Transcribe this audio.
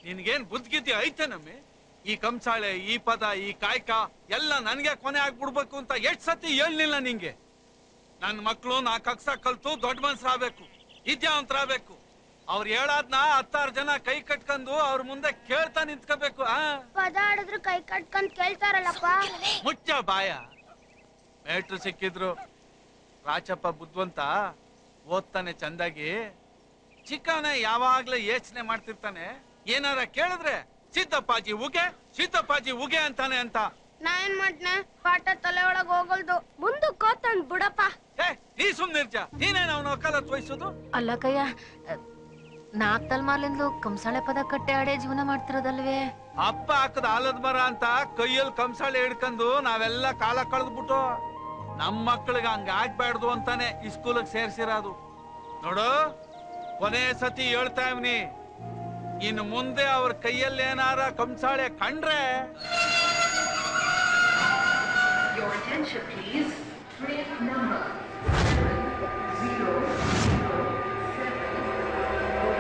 ನಿನ್ಗೇನ್ ಬುದ್ಧಿಗಿದ್ದಿ ಐತೆ ನಮ್ಮಿ ಈ ಕಂಸಾಳೆ ಈ ಪದ ಈ ಕಾಯಕ ಎಲ್ಲ ನನ್ಗೆ ಕೊನೆ ಆಗ್ಬಿಡ್ಬೇಕು ಅಂತ ಎಷ್ಟ್ ಸತಿ ಹೇಳ್ಲಿಲ್ಲ ನಿಂಗೆ ನನ್ ಮಕ್ಳು ನಾಲ್ಕು ಅಕ್ಷರ ಕಲ್ತು ದೊಡ್ಡ ಮನ್ಸರಾಗ್ಬೇಕು ವಿದ್ಯಾವಂತರಾಗ್ಬೇಕು ಅವ್ರು ಹೇಳಾದ್ನ ಹತ್ತಾರು ಜನ ಕೈ ಕಟ್ಕೊಂಡು ಅವ್ರ ಮುಂದೆ ಕೇಳ್ತಾ ನಿಂತ್ಕೋಬೇಕು ಆ ಪದ ಆಡಿದ್ರು ಕೈ ಕಟ್ಕೊಂಡ್ ಕೇಳ್ತಾರಲ್ಲಪ್ಪ ಮುಚ್ಚ ಬಾಯ ಮೇಟ್ರು ಸಿಕ್ಕಿದ್ರು ರಾಚಪ್ಪ ಬುದ್ಧಿವಂತ ಓದ್ತಾನೆ ಚಂದಾಗಿ ಚಿಕ್ಕವನೇ ಯಾವಾಗ್ಲೂ ಯೋಚನೆ ಮಾಡ್ತಿರ್ತಾನೆ ಏನಾರ ಕೇಳಿದ್ರೆ ಸಿದ್ದಪ್ಪಾಜಿ ಉಗೆ ಸಿದ್ದಪ್ಪಾಜಿ ಉಗೆ ಅಂತಾನೆ ಅಂತ ನಾ ಏನ್ ಮಾಡ್ನೆ ಪಾಠ ತಲೆ ಒಳಗ್ ಹೋಗಲ್ದು ಮುಂದಕ್ ಕೋತಂದ್ ಬಿಡಪ್ಪ ಏ ನೀ ಸುಮ್ನಿರ್ಜ ನೀನೇನ್ ಅವನ ವಕಾಲತ್ ವಹಿಸೋದು ಅಲ್ಲ ಕಯ್ಯ ನಾಕ್ ತಲ್ಮಾರ್ಲಿಂದು ಕಂಸಾಳೆ ಪದ ಕಟ್ಟೆ ಆಡೇ ಜೀವನ ಮಾಡ್ತಿರೋದಲ್ವೇ ಅಪ್ಪ ಹಾಕದ ಆಲದ ಮರ ಅಂತ ಕೈಯಲ್ಲಿ ಕಂಸಾಳೆ ಹಿಡ್ಕೊಂಡು ನಾವೆಲ್ಲ ಕಾಲ ಕಳೆದ್ಬಿಟ್ಟು ನಮ್ ಮಕ್ಳಿಗೆ ಹಂಗ ಆಗ್ಬಾರ್ದು ಅಂತಾನೆ ಈ ಸ್ಕೂಲಿಗೆ ಸೇರ್ಸಿರೋದು ನೋಡು ಕೊನೆ ಸತಿ ಹೇಳ್ತಾ ಇವ್ನಿ ಇನ್ನು ಮುಂದೆ ಅವ್ರ ಕೈಯಲ್ಲಿ ಏನಾರ ಕಂಸಾಳೆ ಕಂಡ್ರೆ Your attention, please. Train number